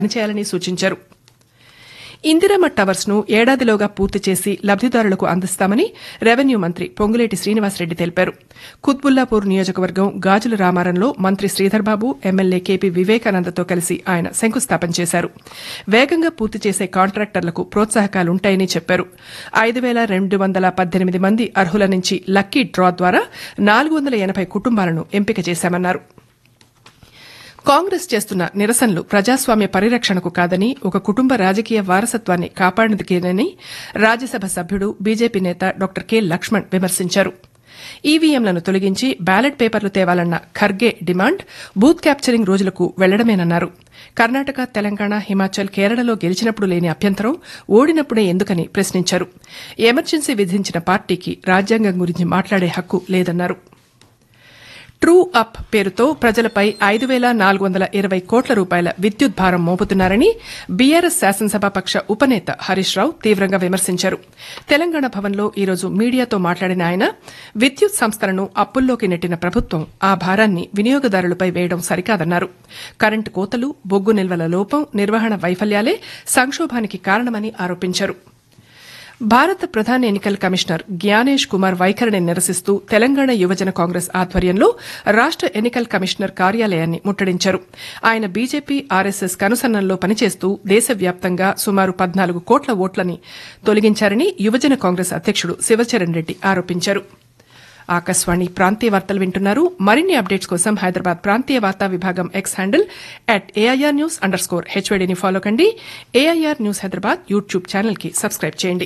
పనిచేయాలని సూచించారు ఇందిరమ్మ టవర్స్ ను ఏడాదిలోగా పూర్తి చేసి లబ్దిదారులకు అందిస్తామని రెవెన్యూ మంత్రి పొంగులేటి శ్రీనివాసరెడ్డి తెలిపారు కుత్బుల్లాపూర్ నియోజకవర్గం గాజుల రామారంలో మంత్రి శ్రీధర్బాబు ఎమ్మెల్యే కేపీ వివేకానందతో కలిసి ఆయన శంకుస్థాపన చేశారు వేగంగా పూర్తి చేసే కాంట్రాక్టర్లకు ప్రోత్సాహకాలుంటాయని చెప్పారు ఐదు వేల రెండు వందల పద్దెనిమిది మంది అర్హుల నుంచి లక్కీ డ్రా ద్వారా నాలుగు వందల ఎనబై కుటుంబాలను ఎంపిక చేశామన్నారు కాంగ్రెస్ చేస్తున్న నిరసనలు ప్రజాస్వామ్య పరిరక్షణకు కాదని ఒక కుటుంబ రాజకీయ వారసత్వాన్ని కాపాడేందుకేనని రాజ్యసభ సభ్యుడు బీజేపీ నేత డాక్టర్ కె లక్ష్మణ్ విమర్శించారు ఈవీఎంలను తొలగించి బ్యాలెట్ పేపర్లు తేవాలన్న ఖర్గే డిమాండ్ బూత్ క్యాప్చరింగ్ రోజులకు వెళ్లడమేనన్నారు కర్ణాటక తెలంగాణ హిమాచల్ కేరళలో గెలిచినప్పుడు లేని అభ్యంతరం ఓడినప్పుడే ఎందుకని ప్రశ్నించారు ఎమర్జెన్సీ విధించిన పార్టీకి రాజ్యాంగం గురించి మాట్లాడే హక్కు లేదన్నారు ట్రూ అప్ పేరుతో ప్రజలపై ఐదు వేల నాలుగు వందల ఇరవై కోట్ల రూపాయల విద్యుత్ భారం మోపుతున్నారని బీఆర్ఎస్ శాసనసభాపక్ష ఉపనేత హరీష్ రావు తీవ్రంగా విమర్శించారు తెలంగాణ భవన్లో ఈరోజు మీడియాతో మాట్లాడిన ఆయన విద్యుత్ సంస్థలను అప్పుల్లోకి నెట్టిన ప్రభుత్వం ఆ భారాన్ని వినియోగదారులపై వేయడం సరికాదన్నారు కరెంటు కోతలు బొగ్గు నిల్వల లోపం నిర్వహణ వైఫల్యాలే సంక్షోభానికి కారణమని ఆరోపించారు భారత ప్రధాన ఎన్నికల కమిషనర్ జ్ఞానేష్ కుమార్ వైఖరిని నిరసిస్తూ తెలంగాణ యువజన కాంగ్రెస్ ఆధ్వర్యంలో రాష్ట ఎన్నికల కమిషనర్ కార్యాలయాన్ని ముట్టడించారు ఆయన బీజేపీ ఆర్ఎస్ఎస్ కనుసన్నల్లో పనిచేస్తూ దేశవ్యాప్తంగా సుమారు పద్నాలుగు కోట్ల ఓట్లని తొలగించారని యువజన కాంగ్రెస్ అధ్యకుడు శివచరణ్ రెడ్డి ఆరోపించారు ఆకాశవాణి ప్రాంతీయ వార్తలు వింటున్నారు మరిన్ని అప్డేట్స్ కోసం హైదరాబాద్ ప్రాంతీయ వార్తా విభాగం X handle at AIR news underscore హెచ్వైడీని ఫాలో కండి AIR news Hyderabad YouTube channel కి సబ్స్క్రైబ్ చేయండి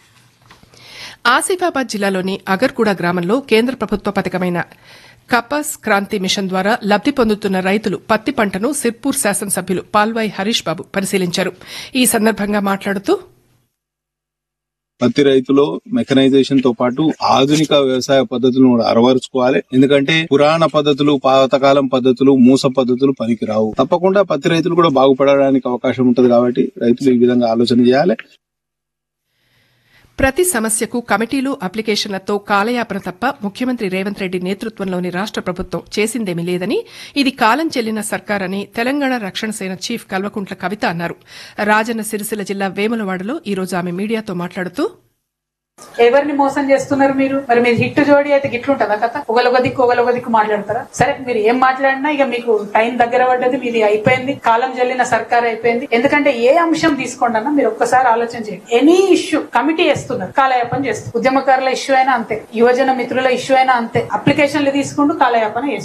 ఆసిఫాబాద్ జిల్లాలోని అగర్గూడ గ్రామంలో కేంద్ర ప్రభుత్వ పథకమైన కపాస్ క్రాంతి మిషన్ ద్వారా లబ్ది పొందుతున్న రైతులు పత్తి పంటను సిర్పూర్ శాసనసభ్యులు పాల్వాయి హరీష్ బాబు పరిశీలించారు ఈ సందర్భంగా మాట్లాడుతూ పత్తి రైతులో మెకనైజేషన్ తో పాటు ఆధునిక వ్యవసాయ పద్ధతులను కూడా అలవరుచుకోవాలి ఎందుకంటే పురాణ పద్ధతులు పాతకాలం పద్ధతులు మూస పద్ధతులు పనికిరావు తప్పకుండా పత్తి రైతులు కూడా బాగుపడడానికి అవకాశం ఉంటుంది కాబట్టి రైతులు ఈ విధంగా ఆలోచన చేయాలి ప్రతి సమస్యకు కమిటీలు అప్లికేషన్లతో కాలయాపన తప్ప ముఖ్యమంత్రి రేవంత్ రెడ్డి నేతృత్వంలోని రాష్ట ప్రభుత్వం చేసిందేమీ లేదని ఇది కాలం చెల్లిన సర్కారని తెలంగాణ రక్షణ సేన చీఫ్ కల్వకుంట్ల కవిత అన్నారు రాజన్న సిరిసిల్ల జిల్లా వేములవాడలో ఈ రోజు ఆమె మీడియాతో మాట్లాడుతూ ఎవరిని మోసం చేస్తున్నారు మీరు మరి మీరు హిట్ జోడి అయితే గిట్లుంటదా కథ ఒకలొక దిక్కు ఒకలొక దిక్కు మాట్లాడతారా సరే మీరు ఏం మాట్లాడినా ఇక మీకు టైం దగ్గర పడ్డది మీది అయిపోయింది కాలం జల్లిన సర్కార్ అయిపోయింది ఎందుకంటే ఏ అంశం తీసుకోండి అన్న మీరు ఒక్కసారి ఆలోచన చేయండి ఎనీ ఇష్యూ కమిటీ వేస్తున్నారు కాలయాపన చేస్తారు ఉద్యమకారుల ఇష్యూ అయినా అంతే యువజన మిత్రుల ఇష్యూ అయినా అంతే అప్లికేషన్లు తీసుకుంటూ కాలయాపన చేస్తారు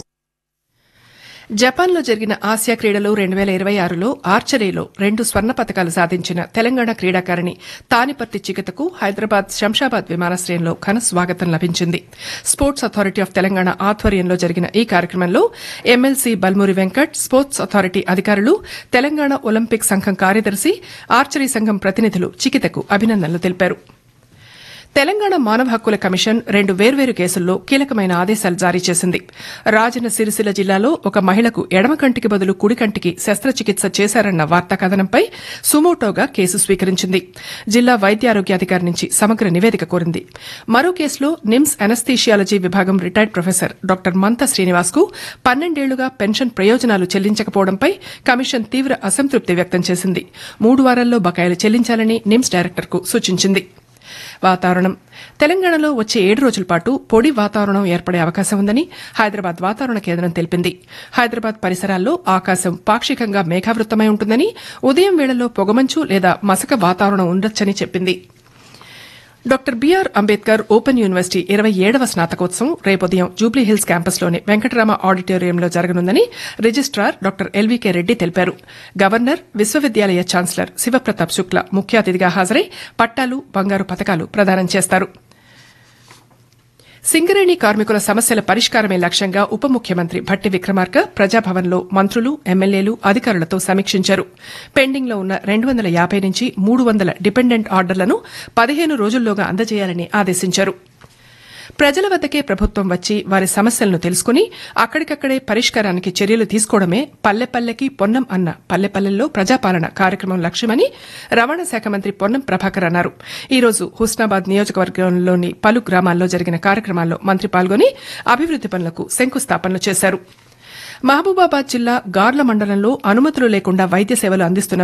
జపాన్లో జరిగిన ఆసియా క్రీడలు రెండు వేల ఇరవై ఆరులో ఆర్చరీలో రెండు స్వర్ణ పతకాలు సాధించిన తెలంగాణ క్రీడాకారిణి తానిపర్తి చికితకు హైదరాబాద్ శంషాబాద్ విమానాశ్రయంలో ఘన స్వాగతం లభించింది స్పోర్ట్స్ అథారిటీ ఆఫ్ తెలంగాణ ఆధ్వర్యంలో జరిగిన ఈ కార్యక్రమంలో MLC Balmuri Venkat sports authority అధికారులు తెలంగాణ ఒలింపిక్ సంఘం కార్యదర్శి ఆర్చరీ సంఘం ప్రతినిధులు చికితకు అభినందనలు తెలిపారు తెలంగాణ మానవ హక్కుల కమిషన్ రెండు వేర్వేరు కేసుల్లో కీలకమైన ఆదేశాలు జారీ చేసింది రాజన్న సిరిసిల్ల జిల్లాలో ఒక మహిళకు ఎడమ కంటికి బదులు కుడి కంటికి శస్త్రచికిత్స చేశారన్న వార్తా కథనంపై సుమోటోగా కేసు స్వీకరించింది జిల్లా వైద్యారోగ్యాధికారి నుంచి సమగ్ర నివేదిక కోరింది మరో కేసులో నిమ్స్ అనస్థీషియాలజీ విభాగం retired professor doctor Mantha Srinivas కు పన్నెండేళ్లుగా పెన్షన్ ప్రయోజనాలు చెల్లించకపోవడంపై కమిషన్ తీవ్ర అసంతృప్తి వ్యక్తం చేసింది మూడు వారాల్లో బకాయిలు చెల్లించాలని నిమ్స్ డైరెక్టర్కు సూచించింది వాతావరణం తెలంగాణలో వచ్చే ఏడు రోజుల పాటు పొడి వాతావరణం ఏర్పడే అవకాశం ఉందని హైదరాబాద్ వాతావరణ కేంద్రం తెలిపింది హైదరాబాద్ పరిసరాల్లో ఆకాశం పాక్షికంగా మేఘావృతమై ఉంటుందని ఉదయం వేళల్లో పొగమంచు లేదా మసక వాతావరణం ఉండొచ్చని చెప్పింది doctor BR Ambedkar open university ఇరవై ఏడవ స్నాతకోత్సవం రేపు ఉదయం జూబ్లీహిల్స్ క్యాంపస్లోని వెంకటరామ ఆడిటోరియంలో జరగనుందని రిజిస్ట్రార్ డాక్టర్ ఎల్వీకే రెడ్డి తెలిపారు గవర్నర్ విశ్వవిద్యాలయ ఛాన్సలర్ శివప్రతాప్ శుక్ల ముఖ్య అతిథిగా హాజరై పట్టాలు బంగారు పథకాలు ప్రదానం చేస్తారు సింగరేణి కార్మికుల సమస్యల పరిష్కారమే లక్ష్యంగా ఉప ముఖ్యమంత్రి భట్టి విక్రమార్క ప్రజాభవన్లో మంత్రులు ఎమ్మెల్యేలు అధికారులతో సమీక్షించారు పెండింగ్లో ఉన్న రెండు వందల యాభై నుంచి మూడు వందల డిపెండెంట్ ఆర్డర్లను పదిహేను రోజుల్లోగా అందజేయాలని ఆదేశించారు ప్రజల వద్దకే ప్రభుత్వం వచ్చి వారి సమస్యలను తెలుసుకుని అక్కడికక్కడే పరిష్కారానికి చర్యలు తీసుకోవడమే పల్లెపల్లెకి పొన్నం అన్న పల్లెపల్లెల్లో ప్రజాపాలన కార్యక్రమం లక్ష్యమని రవాణా శాఖ మంత్రి పొన్నం ప్రభాకర్ అన్నారు ఈ రోజు హుస్నాబాద్ నియోజకవర్గంలోని పలు గ్రామాల్లో జరిగిన కార్యక్రమాల్లో మంత్రి పాల్గొని అభివృద్ది పనులకు శంకుస్థాపనలు చేశారు మహబూబాబాద్ జిల్లా గార్ల మండలంలో అనుమతులు లేకుండా వైద్య సేవలు అందిస్తున్న